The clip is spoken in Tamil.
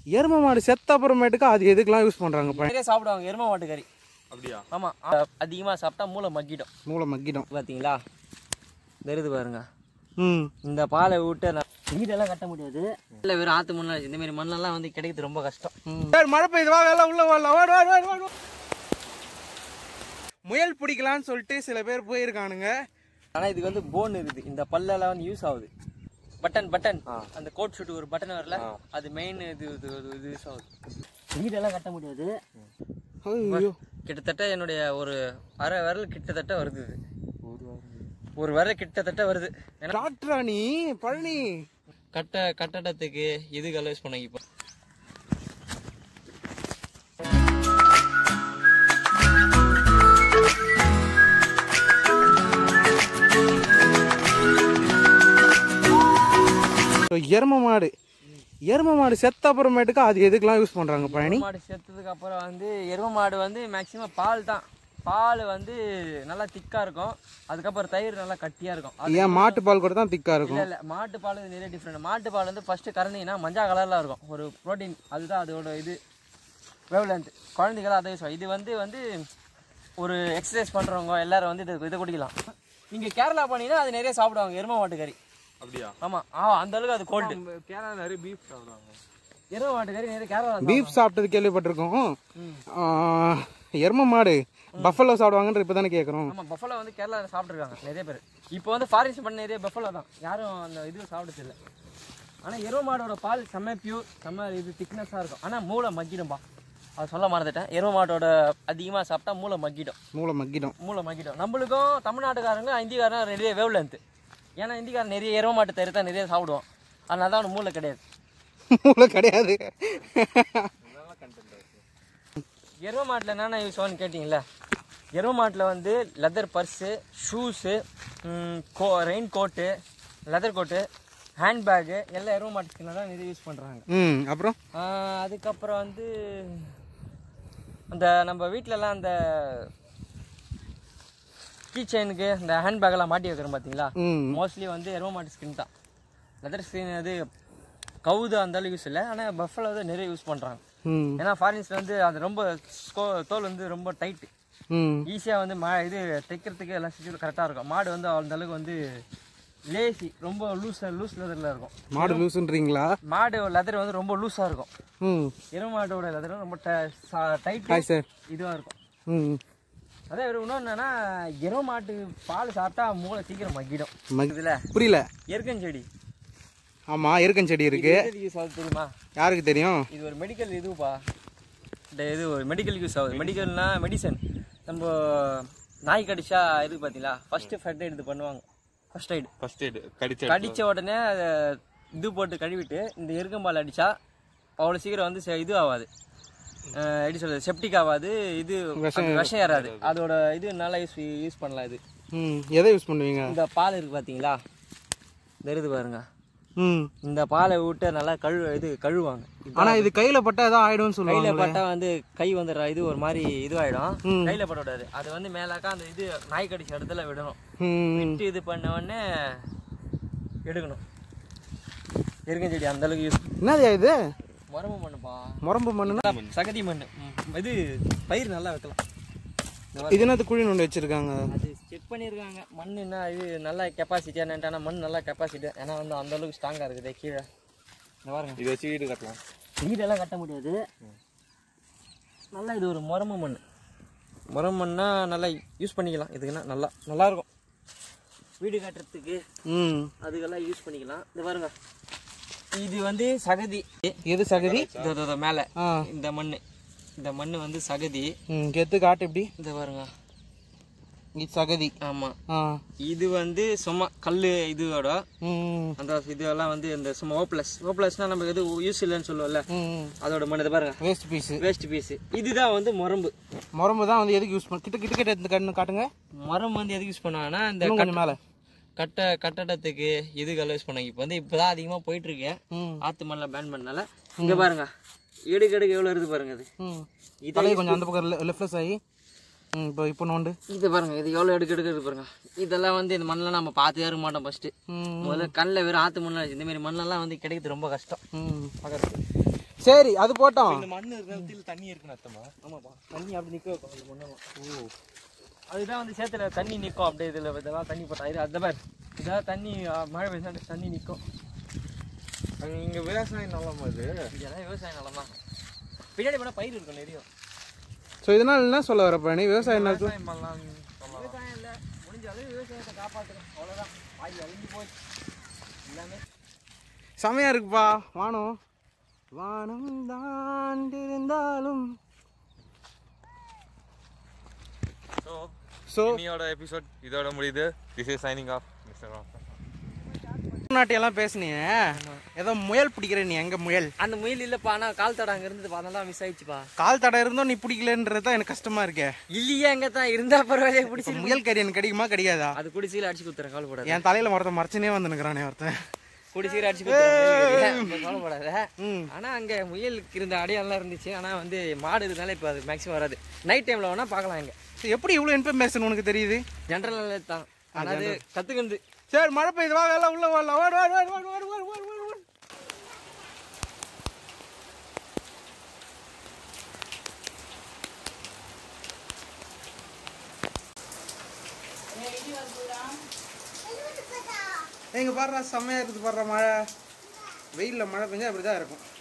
எருமை மாடு செத்த அப்புறமேட்டுக்கு அது எதுக்கெல்லாம் யூஸ் பண்ணுறாங்க நிறைய சாப்பிடுவாங்க எருமை மாட்டு கறி அப்படியா ஆமாம் அதிகமாக சாப்பிட்டா மூளை மக்கிடும் மூளை மக்கிடும் பார்த்தீங்களா வருது பாருங்க ம் இந்த பாலை விட்டு நான் வீடெல்லாம் கட்ட முடியாது இல்லை வெறும் ஆற்று மண்ணால் இந்த மாதிரி மண்ணெல்லாம் வந்து கிடைக்கிறது ரொம்ப கஷ்டம் சரி மழை பெய்யுது வா வேலை உள்ள வரலாம் வாடு வாடு வாடு வாடு முயல் பிடிக்கலான்னு சொல்லிட்டு சில பேர் போயிருக்கானுங்க ஆனால் இதுக்கு வந்து போன் இருக்குது இந்த பல்லெல்லாம் வந்து யூஸ் ஆகுது பட்டன் பட்டன் அந்த கோட் ஷூட் ஒரு பட்டன் வரல அது மெயின் இது இது இது- இது யூஸ் ஆகுது வீடெல்லாம் கட்ட முடியாது ஐயோ கிட்டத்தட்ட என்னுடைய ஒரு அரை விரல் கிட்டத்தட்ட வருது இது ஒரு விரல் கிட்டத்தட்ட வருது ஏன்னா டாக்டரா நீ பழனி கட்ட கட்டடத்துக்கு இதுக்கு யூஸ் பண்ணாங்க இப்போ So, எருமை மாடு எருமை மாடு செத்த அப்புறமேட்டுக்கு அது எதுக்கெல்லாம் யூஸ் பண்ணுறாங்க பழனி மாடு சேர்த்ததுக்கு அப்புறம் வந்து எருமை மாடு வந்து மேக்சிமம் பால் தான் பால் வந்து நல்லா திக்காக இருக்கும் அதுக்கப்புறம் தயிர் நல்லா கட்டியாக இருக்கும் அது ஏன் மாட்டு பால் கூட தான் திக்கா இருக்கும் இல்லை இல்லை மாட்டு பால் வந்து நிறைய டிஃப்ரெண்ட் மாட்டு பால் வந்து ஃபஸ்ட்டு கறந்தீங்கன்னா மஞ்சள் கலரில் இருக்கும் ஒரு ப்ரோட்டீன் அதுதான் அதோட இது வேவ் லென்த் குழந்தைகளாம் அதை யூஸ் இது வந்து வந்து ஒரு எக்ஸசைஸ் பண்ணுறவங்க எல்லாரும் வந்து இது இதை குடிக்கலாம் நீங்கள் கேரளா போனீங்கன்னா அது நிறைய சாப்பிடுவாங்க எருமை மாட்டு கறி அப்படியா ஆமாம் ஆ அந்த அளவுக்கு அது கோல்டு கேரளா நிறைய பீஃப் சாப்பிடுவாங்க எருமை மாட்டு கறி நிறைய கேரளா பீஃப் சாப்பிட்டது கேள்விப்பட்டிருக்கோம் ஆ, எருமை மாடு பஃபலோ சாப்பிடுவாங்கன்ற இப்போ தானே கேட்குறோம் ஆமாம் பஃபலோ வந்து கேரளாவில் சாப்பிட்ருக்காங்க நிறைய பேர் இப்போ வந்து ஃபாரின்ஸ் பண்ண நிறைய பஃபலோ தான் யாரும் அந்த இது சாப்பிட்டது இல்லை ஆனால் எருமை மாடோட பால் செம்ம பியூர் செம்ம இது திக்னஸாக இருக்கும் ஆனால் மூளை மக்கிடும்பா அது சொல்ல மறந்துட்டேன் எருமை மாட்டோட அதிகமாக சாப்பிட்டா மூளை மக்கிடும் மூளை மக்கிடும் மூளை மக்கிடும் நம்மளுக்கும் தமிழ்நாட்டுக்காரங்க இந்திக்காரங்க நிறைய வேவ் லென்த்து ஏன்னா இந்திக்காரன் நிறைய எருமை மாட்டு தயிர் தான் நிறைய சாப்பிடுவோம் அதனால தான் அவனுக்கு மூளை கிடையாது மூளை கிடையாது எருமை மாட்டில் என்னென்ன யூஸ் ஆகும்னு கேட்டிங்களா எருமை மாட்டில் வந்து லெதர் பர்ஸு ஷூஸு கோ raincoat leather coat handbag எல்லாம் எருமை மாட்டுக்கு தான் நிறைய யூஸ் பண்ணுறாங்க ம் அப்புறம் அதுக்கப்புறம் வந்து அந்த நம்ம வீட்டிலலாம் அந்த கீ செயினுக்கு இந்த ஹேண்ட்பேக்கெல்லாம் மாட்டி வைக்கிறோம் பார்த்தீங்களா ம் மோஸ்ட்லி வந்து எருமை மாட்டு ஸ்கின் தான் லெதர் ஸ்கின் அது கவுது அந்த அளவுக்கு யூஸ் இல்லை ஆனால் பஃபல் வந்து நிறைய யூஸ் பண்ணுறாங்க ம் ஏன்னா ஃபாரின்ஸில் வந்து அது ரொம்ப ஸ்கோ- தோல் வந்து ரொம்ப டைட்டு ம் ஈஸியாக வந்து மா இது தைக்கிறதுக்கு எல்லாம் செஞ்சு கரெக்டாக இருக்கும் மாடு வந்து அந்த அளவுக்கு வந்து லேசி ரொம்ப லூஸ் லூஸ் லெதரில் இருக்கும் மாடு லூசுன்றீங்களா மாடு லெதர் வந்து ரொம்ப லூஸாக இருக்கும் ம் எருமை மாட்டோட லெதர் ரொம்ப டைட் ஹாய் சார் இதுவாக இருக்கும் ம் அதே ஒரு இன்னொன்று என்னன்னா எருமை மாட்டு பால் சாப்பிட்டா மூளை சீக்கிரம் மக்கிடும் மக் இதில் புரியல எருக்கஞ்செடி ஆமாம் எருக்கஞ்செடி இருக்கு யூஸ் ஆகுது தெரியுமா யாருக்கு தெரியும் இது ஒரு மெடிக்கல் இதுப்பா இந்த இது ஒரு மெடிக்கல் யூஸ் ஆகுது மெடிக்கல்னா மெடிசன் நம்ம நாய் கடிச்சா இது பார்த்தீங்களா ஃபர்ஸ்ட் ஃபர்ஸ்ட் எய்ட் இது பண்ணுவாங்க ஃபர்ஸ்ட் எய்ட் ஃபர்ஸ்ட் எய்ட் கடிச்ச கடிச்ச உடனே அதை இது போட்டு கழுவிட்டு இந்த எருக்கம்பால் அடிச்சா அவ்வளோ சீக்கிரம் வந்து செ- இது ஆகாது அஹ் எப்படி சொல்றது செப்டிக் ஆகாது இது அது விஷம் ஏறாது அதோட இது நல்லா யூஸ் யூஸ் பண்ணலாம் இது ம் எதை யூஸ் பண்ணுவீங்க இந்த பால் இருக்கு பார்த்தீங்களா இந்த இருக்குது பாருங்க ம் இந்த பாலை விட்டு நல்லா கழு இது கழுவாங்க ஆனால் இது கையில் பட்டா ஏதோ ஆயிடும்னு சொல்லுவாங்க கையில பட்டா வந்து கை வந்து ர- இது ஒரு மாதிரி இதுவாயிடும் கையில பட விடாது அது வந்து மேலாக்கா அந்த இது நாய் கடிச்ச இடத்துல விடணும் ம் விட்டு இது பண்ண உடனே எடுக்கணும் எருக்கஞ்செடி அந்த அளவுக்கு யூஸ் என்னது இது மரபு மண்ணுப்பா முரம்பு மண்ணுனா சகதி மண் ம், இது பயிர் நல்லா வைக்கலாம் இது என்னது குழி நோண்டி வச்சிருக்காங்க அது செக் பண்ணியிருக்காங்க மண் என்ன இது நல்ல கெப்பாசிட்டி என்னன்ட்டு மண் நல்லா கெப்பாசிட்டி ஏன்னா வந்து அந்த அளவுக்கு ஸ்ட்ராங்காக இருக்குது கீழே இந்த பாருங்க இதை வச்சு வீடு கட்டலாம் வீடெல்லாம் கட்ட முடியாது நல்லா இது ஒரு முரம மண் முரம மண்ணா நல்லா யூஸ் பண்ணிக்கலாம் இதுக்குன்னா நல்லா நல்லா இருக்கும் வீடு கட்டுறதுக்கு ம் அதுக்கெல்லாம் யூஸ் பண்ணிக்கலாம் இது பாருங்க இது வந்து சகதி எது சகதி இது இது- இது மேலே ஆ இந்த மண் இந்த மண் வந்து சகதி ம் கெத்து காட்டு எப்படி இந்த பாருங்க இது சகதி ஆமாம் ஆ இது வந்து சும்மா கல் இதோட ம் அந்த இதெல்லாம் வந்து இந்த சும்மா ஓ ப்ளஸ் ஓ ப்ளஸ்னால் நமக்கு எது யூஸ் இல்லைன்னு சொல்லுவோம்ல ம் அதோட மண் இதை பாருங்க வேஸ்ட் பீஸு வேஸ்ட் பீஸ் இதுதான் வந்து முரம்பு முரம்பு தான் வந்து எதுக்கு யூஸ் பண்ண கிட்ட கிட்ட கிட்ட எடுத்து கண்ணு காட்டுங்க மரம் வந்து எதுக்கு யூஸ் பண்ணுவாங்கன்னா இந்த இன்னும் கொஞ்சம் மேலே கட்ட கட்டடத்துக்கு இதுக்கெல்லாம் யூஸ் பண்ணாங்க இப்போ வந்து இப்போதான் அதிகமாக போயிட்டு இருக்கு ம் ஆத்து மண்ணில் பேன் பண்ணனால இங்கே பாருங்க எடுக்கு எடுக்கு எவ்வளோ இருக்குது பாருங்க அது ம் இது தலையை கொஞ்சம் அந்த பக்கம் லெஃப்ட்லெஸ் ஆகி ம் இப்போ இப்போ நோண்டு இது பாருங்க இது எவ்வளோ எடுக்கு எடுக்கு இருக்கு பாருங்க இதெல்லாம் வந்து இந்த மண்ணெலாம் நம்ம பார்த்து இருக்க மாட்டோம் ஃபர்ஸ்ட் ம் முதல்ல கண்ணில் வெறும் ஆத்து மண்ணில் இந்த மாதிரி மண்ணெல்லாம் வந்து கிடைக்கிறது ரொம்ப கஷ்டம் ம் பார்க்கறது சரி அது போட்டோம் இந்த மண்ணு இருக்கிற தண்ணி இருக்குன்னு அர்த்தமா ஆமாப்பா தண்ணி அப்படி நிற்க வைக்கும் அந்த மண்ணெல்லாம் ஓ அதுதான் வந்து சேத்துல தண்ணி நிற்கும் அப்படியே இதில் இதெல்லாம் தண்ணி போட்டா இது அந்த மாதிரி இதாவது தண்ணி ஆ, மழை பெய்ஞ்சா தண்ணி நிற்கும் அங்க இங்க விவசாயம் நல்லமா இது இதெல்லாம் விவசாய நிலம் தான் பின்னாடி போனால் பயிர் இருக்கும் நிறைய ஸோ இதனால என்ன சொல்ல வரப்ப நீ விவசாயம் என்ன விவசாயம் பண்ணலாம்னு சொல்லலாம் விவசாயம் இல்லை முடிஞ்ச அளவு விவசாயத்தை காப்பாற்றுறோம் அவ்வளோதான் பாதி அழிஞ்சு போச்சு எல்லாமே செமையா இருக்குப்பா வானம் வானம் தாண்டிருந்தாலும் ஸோ ஸோ இன்னியோட எபிசோட் இதோட முடியுது this is signing off mister நாட்டியெல்லாம் பேசுனீங்க ஏதோ முயல் பிடிக்கிற நீ எங்க முயல் அந்த முயல் இல்லைப்பா ஆனால் கால் தடம் அங்கே இருந்தது அதனால மிஸ் ஆயிடுச்சுப்பா கால் தடை இருந்தும் நீ பிடிக்கலன்றது தான் எனக்கு கஷ்டமா இருக்கே இல்லையே அங்கே தான் இருந்தா பரவாயில்ல பிடிச்சி இப்ப முயல் கறி எனக்கு கிடைக்குமா கிடைக்காதா அது குடிசையில் அடிச்சு குத்துறேன் கால் போடாது என் தலையில ஒருத்தன் மறைச்சுனே வந்து நிக்கிறானே ஒருத்தன் குடிசையில் அடிச்சு குத்துறேன் கால் போடாத ம் ஆனா அங்க முயலுக்கு இருந்த அடையாளம் இருந்துச்சு ஆனா வந்து மாடு இருந்தாலும் இப்போ அது மேக்ஸிமம் வராது நைட் டைம்ல வேணா பார்க்கலாம் இங்க சரி, எப்படி இவ்வளவு இன்ஃபர்மேஷன் உனக்கு தெரியுது ஜென்ரல் நாலேஜ் தான் ஆனா அது கத்துக்கிறது சரி மழை பெய்யுது வா எல்லாம் உள்ள வரலாம் வாடு வாடு வாடு வாடு வாடு வாடு வாடு வாடு வாடு எங்க பாடுறா செம்மையா இருக்குது பாடுற மழை வெயில்ல மழை பெஞ்சா இப்படிதான் இருக்கும்